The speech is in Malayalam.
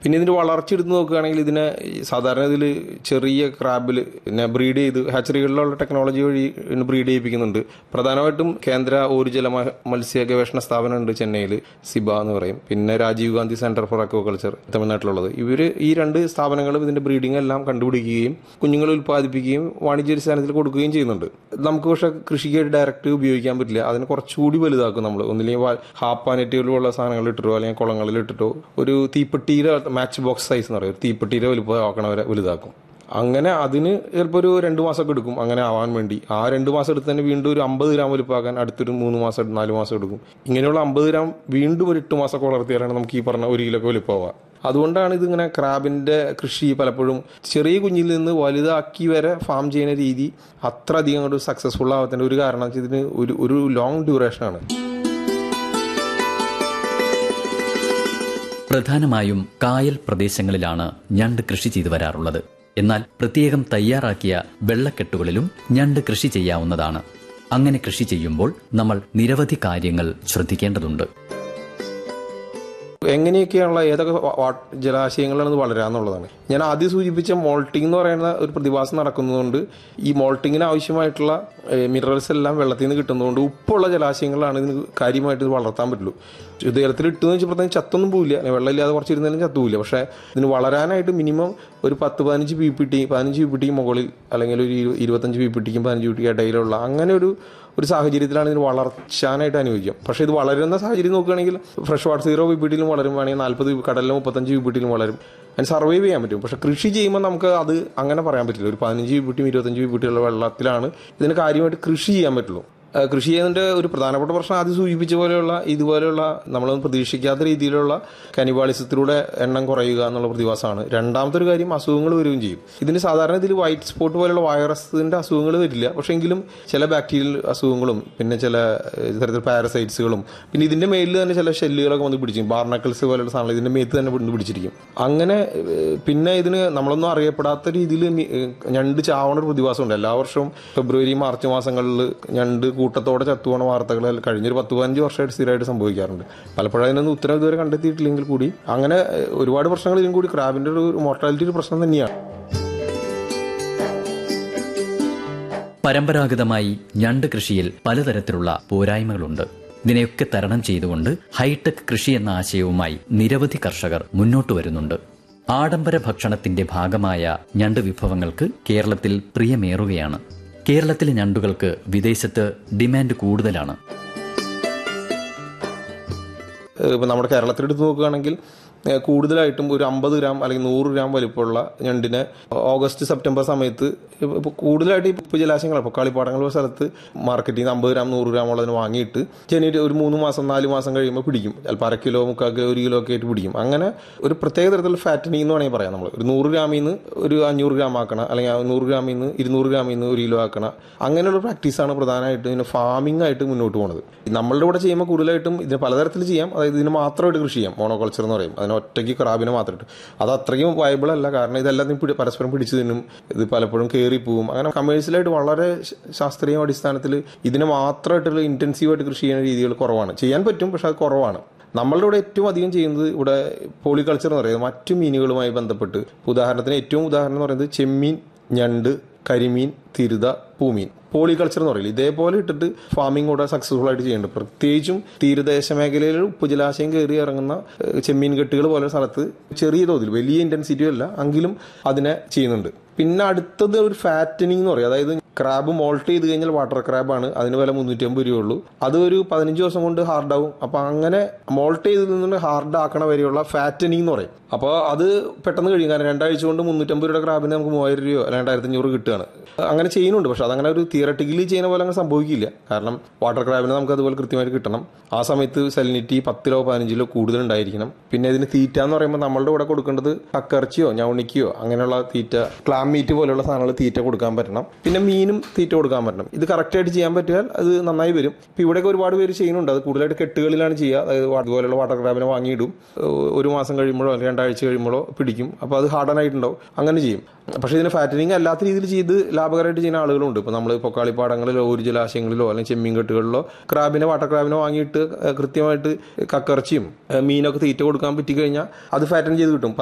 പിന്നെ ഇതിന്റെ വളർച്ച എടുത്ത് നോക്കുകയാണെങ്കിൽ ഇതിനെ ഈ സാധാരണ ഇതിൽ ചെറിയ ക്രാബിൽ പിന്നെ ബ്രീഡ് ചെയ്ത് ഹാച്ചറികളിലുള്ള ടെക്നോളജി വഴി ബ്രീഡ് ചെയ്യിപ്പിക്കുന്നുണ്ട് പ്രധാനമായിട്ടും കേന്ദ്ര ഊർജ്ജല മ- മത്സ്യ ഗവേഷണ സ്ഥാപനം ഉണ്ട് ചെന്നൈയിൽ സിബ എന്ന് പറയും പിന്നെ Rajiv Gandhi centre for aquaculture തമിഴ്നാട്ടിലുള്ളത് ഇവര് ഈ രണ്ട് സ്ഥാപനങ്ങളും ഇതിന്റെ ബ്രീഡിംഗ് എല്ലാം കണ്ടുപിടിക്കുകയും കുഞ്ഞുങ്ങളെ ഉൽപ്പാദിപ്പിക്കുകയും വാണിജ്യാടിസ്ഥാനത്തിൽ കൊടുക്കുകയും ചെയ്യുന്നുണ്ട് നമുക്ക് പക്ഷേ കൃഷിക്കായിട്ട് ഡയറക്റ്റ് ഉപയോഗിക്കാൻ പറ്റില്ല അതിനെ കുറച്ചുകൂടി വലുതാക്കും നമ്മൾ ഒന്നില്ലെങ്കിൽ ഹാപ്പാനെറ്റുകളുള്ള സാധനങ്ങൾ ഇട്ടിട്ടോ അല്ലെങ്കിൽ കുളങ്ങളിൽ ഇട്ടിട്ടോ ഒരു തീപ്പെട്ടിയുടെ മാച്ച് ബോക്സ് സൈസ് എന്ന് പറയും ഒരു തീപ്പെട്ടിയുടെ വലുപ്പമാക്കണ വരെ വലുതാക്കും അങ്ങനെ അതിന് ചിലപ്പോൾ ഒരു രണ്ട് മാസമൊക്കെ എടുക്കും അങ്ങനെ ആവാൻ വേണ്ടി ആ രണ്ട് മാസം എടുത്ത് തന്നെ വീണ്ടും ഒരു അമ്പത് ഗ്രാം വലുപ്പമാക്കാൻ അടുത്തൊരു മൂന്ന് മാസം നാല് മാസം എടുക്കും ഇങ്ങനെയുള്ള അമ്പത് ഗ്രാം വീണ്ടും ഒരു എട്ട് മാസമൊക്കെ വളർത്തിയാലാണ് നമുക്ക് ഈ പറഞ്ഞ ഒരു കിലോ ഒക്കെ വലുപ്പമാവുക അതുകൊണ്ടാണ് ഇതിങ്ങനെ ക്രാബിന്റെ കൃഷി പലപ്പോഴും ചെറിയ കുഞ്ഞിൽ നിന്ന് വലുതാക്കി വരെ ഫാം ചെയ്യുന്ന രീതി അത്ര അധികം അങ്ങോട്ട് സക്സസ്ഫുൾ ആവാത്തതിന്റെ ഒരു കാരണം വെച്ചാൽ ഇതിന് ഒരു ഒരു ലോങ് ഡ്യൂറേഷനാണ് പ്രധാനമായും കായൽ പ്രദേശങ്ങളിലാണ് ഞണ്ട് കൃഷി ചെയ്തു വരാറുള്ളത് എന്നാൽ പ്രത്യേകം തയ്യാറാക്കിയ വെള്ളക്കെട്ടുകളിലും ഞണ്ട് കൃഷി ചെയ്യാവുന്നതാണ് അങ്ങനെ കൃഷി ചെയ്യുമ്പോൾ നമ്മൾ നിരവധി കാര്യങ്ങൾ ശ്രദ്ധിക്കേണ്ടതുണ്ട് എങ്ങനെയൊക്കെയുള്ള ഏതൊക്കെ വ- വാ- ജലാശയങ്ങളാണ് ഇത് വളരാന്നുള്ളതാണ് ഞാൻ ആദ്യം സൂചിപ്പിച്ച മോൾട്ടിംഗ് എന്ന് പറയുന്ന ഒരു പ്രതിഭാസം നടക്കുന്നതുകൊണ്ട് ഈ മോൾട്ടിങ്ങിന് ആവശ്യമായിട്ടുള്ള മിനറൽസ് എല്ലാം വെള്ളത്തിൽ നിന്ന് കിട്ടുന്നതുകൊണ്ട് ഉപ്പുള്ള ജലാശയങ്ങളാണ് ഇതിന് കാര്യമായിട്ട് ഇത് വളർത്താൻ പറ്റുള്ളൂ ജലത്തിൽ ഇട്ടെന്ന് വെച്ചപ്പോഴത്തേക്കും ചത്തൊന്നും പോവില്ല വെള്ളമില്ലാതെ കുറച്ചിരുന്നാലും ചത്തുപോയില്ല പക്ഷേ ഇതിന് വളരാനായിട്ട് മിനിമം ഒരു പത്ത് പതിനഞ്ച് പി പി ടി പതിനഞ്ച് പി പി ടി മുകളിൽ അല്ലെങ്കിൽ ഒരു ഇരു- ഇരുപത്തഞ്ച് പി പി ടിക്കും പതിനഞ്ച് പി ടി ഇടയിലുള്ള അങ്ങനെ ഒരു ഒരു സാഹചര്യത്തിലാണ് ഇതിന് വളർച്ചാനായിട്ട് അനുയോജ്യം പക്ഷേ ഇത് വളരുന്ന സാഹചര്യം നോക്കുകയാണെങ്കിൽ fresh water zero P P ടിയിലും വളരും വേണമെങ്കിൽ നാൽപ്പത് കടലിലെ മുപ്പത്തഞ്ച് പി പി ടിയിലും വളരും അതിന് സർവൈവ് ചെയ്യാൻ പറ്റും പക്ഷേ കൃഷി ചെയ്യുമ്പോൾ നമുക്ക് അത് അങ്ങനെ പറയാൻ പറ്റില്ല ഒരു പതിനഞ്ച് പി പി ടിയും ഇരുപത്തഞ്ച് പി പി ടിയുള്ള വെള്ളത്തിലാണ് ഇതിന് കാര്യമായിട്ട് കൃഷി ചെയ്യാൻ പറ്റുള്ളൂ ആ, കൃഷി ചെയ്യുന്നതിന്റെ ഒരു പ്രധാനപ്പെട്ട പ്രശ്നം ആദ്യം സൂചിപ്പിച്ച പോലെയുള്ള ഇതുപോലെയുള്ള നമ്മളൊന്നും പ്രതീക്ഷിക്കാത്ത രീതിയിലുള്ള കനിവാളിസത്തിലൂടെ എണ്ണം കുറയുക എന്നുള്ള പ്രതിഭാസമാണ് രണ്ടാമത്തെ ഒരു കാര്യം അസുഖങ്ങൾ വരികയും ചെയ്യും ഇതിന് സാധാരണ ഇതിൽ വൈറ്റ് സ്പോട്ട് പോലെയുള്ള വൈറസിന്റെ അസുഖങ്ങൾ വരില്ല പക്ഷേ എങ്കിലും ചില ബാക്ടീരിയൽ അസുഖങ്ങളും പിന്നെ ചില ഏഹ്, തരത്തിൽ പാരസൈറ്റ്സുകളും പിന്നെ ഇതിന്റെ മേലിൽ തന്നെ ചില ഷെല്ലുകളൊക്കെ വന്ന് പിടിച്ചിരിക്കും ബാർണക്കിൾസ് പോലെയുള്ള സാധനങ്ങൾ ഇതിന്റെ മേത്ത് തന്നെ വന്ന് പിടിച്ചിരിക്കും അങ്ങനെ ഏഹ്, പിന്നെ ഇതിന് നമ്മളൊന്നും അറിയപ്പെടാത്ത രീതിയിൽ മി- ഏഹ്, ഞണ്ട് ചാവണ ഒരു പ്രതിഭാസമുണ്ട് എല്ലാ വർഷവും ഫെബ്രുവരി മാർച്ച് മാസങ്ങളിൽ ഞണ്ട് കൂട്ടത്തോടെ ചത്തുപോണ വാർത്തകൾ കഴിഞ്ഞൊരു പത്ത് പതിനഞ്ച് വർഷമായിട്ട് സ്ഥിരമായിട്ട് സംഭവിക്കാറുണ്ട് പലപ്പോഴും അതിനൊന്നും ഉത്തരം ഇതുവരെ കണ്ടെത്തിയിട്ടില്ലെങ്കിൽ കൂടി അങ്ങനെ ഏഹ്, ഒരുപാട് പ്രശ്നങ്ങൾ ഇതിനും കൂടി ക്രാബിന്റെ ഒരു മോർട്ടാലിറ്റി ഒരു പ്രശ്നം തന്നെയാണ് പരമ്പരാഗതമായി ഞണ്ട് കൃഷിയിൽ പലതരത്തിലുള്ള പോരായ്മകളുണ്ട് ഇതിനെയൊക്കെ തരണം ചെയ്തുകൊണ്ട് ഹൈടെക് കൃഷി എന്ന ആശയവുമായി നിരവധി കർഷകർ മുന്നോട്ട് വരുന്നുണ്ട് ആഡംബര ഭക്ഷണത്തിന്റെ ഭാഗമായ ഞണ്ട് വിഭവങ്ങൾക്ക് കേരളത്തിൽ പ്രിയമേറുകയാണ് കേരളത്തിലെ ഞണ്ടുകൾക്ക് വിദേശത്ത് ഡിമാൻഡ് കൂടുതലാണ് ഏഹ് ഇപ്പൊ നമ്മുടെ കേരളത്തിൽ എടുത്ത് നോക്കുകയാണെങ്കിൽ ഏഹ് കൂടുതലായിട്ടും ഒരു അമ്പത് ഗ്രാം അല്ലെങ്കിൽ നൂറ് ഗ്രാം വലിപ്പമുള്ള ഞണ്ടിനെ ഓഗസ്റ്റ് സെപ്റ്റംബർ സമയത്ത് ഇപ്പൊ- ഇപ്പൊ കൂടുതലായിട്ട് ഇപ്പൊ ജലാശയങ്ങൾ ഇപ്പോൾ കളിപ്പാടങ്ങൾ ഉള്ള സ്ഥലത്ത് മാർക്കറ്റിൽ നിന്ന് അമ്പത് ഗ്രാം നൂറ് ഗ്രാം ഉള്ളതിന് വാങ്ങിയിട്ട് ജനിയിട്ട് ഒരു മൂന്ന് മാസം നാല് മാസം കഴിയുമ്പോൾ പിടിക്കും ചിലപ്പോൾ അര കിലോ മുക്കാൽ കിലോ ഒരു കിലോ ഒക്കെ ആയിട്ട് പിടിക്കും അങ്ങനെ ഒരു പ്രത്യേക തരത്തിലുള്ള ഫാറ്റനിങ് എന്ന് വേണമെങ്കിൽ പറയാം നമ്മൾ ഒരു നൂറ് ഗ്രാമിൽ നിന്ന് ഒരു അഞ്ഞൂറ് ഗ്രാം ആക്കണം അല്ലെങ്കിൽ ആ നൂറ് ഗ്രാമിൽ നിന്ന് ഇരുന്നൂറ് ഗ്രാമിൽ നിന്ന് ഒരു കിലോ ആക്കണം അങ്ങനെയുള്ള പ്രാക്ടീസാണ് പ്രധാനമായിട്ട് ഇതിന് ഫാമിംഗ് ആയിട്ട് മുന്നോട്ട് പോകുന്നത് നമ്മളുടെ ഇവിടെ ചെയ്യുമ്പോൾ കൂടുതലായിട്ടും ഇതിന് പലതരത്തിൽ ചെയ്യാം അതായത് ഇതിന് മാത്രമായിട്ട് കൃഷി ചെയ്യാം മോണോകൾച്ചർ എന്ന് പറയും അതിന് ഒറ്റയ്ക്ക് ക്രാബിനെ മാത്രമായിട്ട് അത് അത്രയും വയബിൾ അല്ല കാരണം ഇതെല്ലാം നീ പിടി- പരസ്പരം പിടിച്ചു തിന്നും ഇത് പലപ്പോഴും കയറി പോവും അങ്ങനെ കമേഴ്സ്യലായിട്ട് വളരെ ശ- ശാസ്ത്രീയ അടിസ്ഥാനത്തിൽ ഇതിനെ മാത്രമായിട്ടുള്ള ഇന്റൻസീവായിട്ട് കൃഷി ചെയ്യുന്ന രീതികൾ കുറവാണ് ചെയ്യാൻ പറ്റും പക്ഷെ അത് കുറവാണ് നമ്മളുടെ ഇവിടെ ഏറ്റവും അധികം ചെയ്യുന്നത് ഇവിടെ പോളികൾച്ചർ എന്ന് പറയുന്നത് മറ്റു മീനുകളുമായി ബന്ധപ്പെട്ട് ഉദാഹരണത്തിന് ഏറ്റവും ഉദാഹരണം എന്ന് പറയുന്നത് ചെമ്മീൻ ഞണ്ട് കരിമീൻ തിരുത പൂമീൻ പോളികൾച്ചർ എന്ന് പറയില്ല ഇതേപോലെ ഇട്ടിട്ട് ഫാമിംഗ് കൂടെ സക്സസ്ഫുൾ ആയിട്ട് ചെയ്യുന്നുണ്ട് പ്രത്യേകിച്ചും തീരദേശ മേഖലയിൽ ഉപ്പുജലാശയം കയറി ഇറങ്ങുന്ന ഏഹ്, ചെമ്മീൻ കെട്ടുകൾ പോലെ സ്ഥലത്ത് ചെറിയ തോതിൽ വലിയ ഇന്റൻസിറ്റി അല്ല എങ്കിലും അതിനെ ചെയ്യുന്നുണ്ട് പിന്നെ അടുത്തത് ഒരു ഫാറ്റനിങ് എന്ന് പറയും അതായത് ക്രാബ് മോൾട്ട് ചെയ്ത് കഴിഞ്ഞാൽ വാട്ടർ ക്രാബാണ് അതിന് വില മുന്നൂറ്റി അമ്പത് രൂപയുള്ളൂ അത് ഒരു പതിനഞ്ച് ദിവസം കൊണ്ട് ഹാർഡാവും അപ്പൊ അങ്ങനെ മോൾട്ട് ചെയ്ത് നിന്ന് ഹാർഡ് ആക്കണ വരെയുള്ള ഫാറ്റനിങ് എന്ന് പറയും അപ്പോൾ അത് പെട്ടെന്ന് കഴിയും കാരണം രണ്ടാഴ്ച കൊണ്ട് മുന്നൂറ്റമ്പത് രൂപയുടെ ക്രാബിന് നമുക്ക് മൂവായിരം രൂപയോ രണ്ടായിരത്തി അഞ്ഞൂറ് കിട്ടുകയാണ് അങ്ങനെ ചെയ്യുന്നുണ്ട് പക്ഷെ അതങ്ങനെ ഒരു തിയറട്ടിക്കലി ചെയ്യുന്ന പോലെ അങ്ങനെ സംഭവിക്കില്ല കാരണം വാട്ടർ ക്രാബിന് നമുക്ക് അതുപോലെ കൃത്യമായിട്ട് കിട്ടണം ആ സമയത്ത് സെലിനിറ്റി പത്തിലോ പതിനഞ്ചിലോ കൂടുതൽ ഉണ്ടായിരിക്കണം പിന്നെ ഇതിന് തീറ്റ എന്ന് പറയുമ്പോൾ നമ്മളുടെ ഇവിടെ കൊടുക്കേണ്ടത് കക്കറച്ചിയോ ഞവണിക്കയോ അങ്ങനെയുള്ള തീറ്റ ക്ലാം മീറ്റ് പോലെയുള്ള സാധനങ്ങൾ തീറ്റ കൊടുക്കാൻ പറ്റണം പിന്നെ മീനും തീറ്റ കൊടുക്കാൻ പറ്റണം ഇത് കറക്റ്റായിട്ട് ചെയ്യാൻ പറ്റിയാൽ അത് നന്നായി വരും ഇപ്പൊ ഇവിടെയൊക്കെ ഒരുപാട് പേര് ചെയ്യുന്നുണ്ട് അത് കൂടുതലായിട്ട് കെട്ടുകളിലാണ് ചെയ്യുക അതായത് വാ- ഇതുപോലെയുള്ള വാട്ടർ ക്രാബിനെ വാങ്ങിയിടും ഏഹ് ഒരു മാസം കഴിയുമ്പോഴോ അല്ലെങ്കിൽ രണ്ടാഴ്ച കഴിയുമ്പോഴോ പിടിക്കും അപ്പോൾ അത് ഹാർഡനായിട്ടുണ്ടാവും അങ്ങനെ ചെയ്യും പക്ഷേ ഇതിന് ഫാറ്റനിങ് അല്ലാത്ത രീതിയിൽ ചെയ്ത് ലാഭകരമായിട്ട് ചെയ്യുന്ന ആളുകളുണ്ട് ഇപ്പോൾ നമ്മൾ പൊക്കാളിപ്പാടങ്ങളിലോ ഒരു ജലാശയങ്ങളിലോ അല്ലെങ്കിൽ ചെമ്മീൻ കെട്ടുകളിലോ ക്രാബിനെ വാട്ടർ ക്രാബിനെ വാങ്ങിയിട്ട് ഏഹ് കൃത്യമായിട്ട് കക്കറച്ചിയും ഏഹ് മീനൊക്കെ തീറ്റ കൊടുക്കാൻ പറ്റി കഴിഞ്ഞാൽ അത് ഫാറ്റൻ ചെയ്ത് കിട്ടും